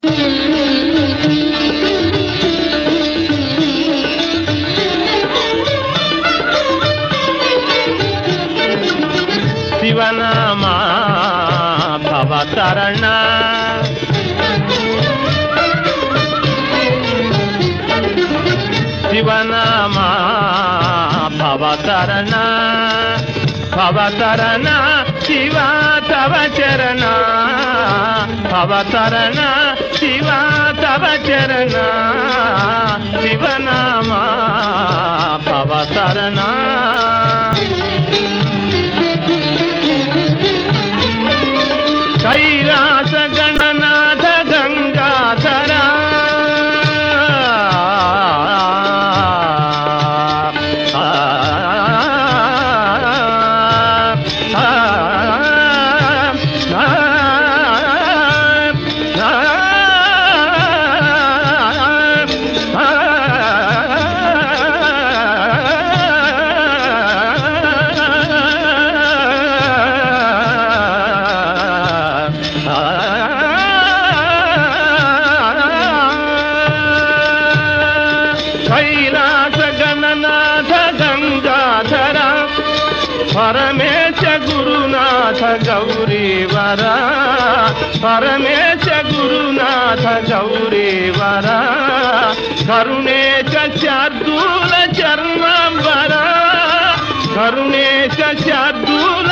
శివనామా భవతరణ శివనామా భవతరణ భవతరణ శివ తవ చరణ భవతరణ శివ తవ చరణ శివనామా భవతరణ కైలాస గణనాథ గంగాధర కైలాస గణనాథ గంగాధర పరమేశ గురునాథ గౌరీవర పరమేశ గురునాథ గౌరీవర కరుణేశ శార్దూల చర్మాంబర కరుణేశ శార్దూల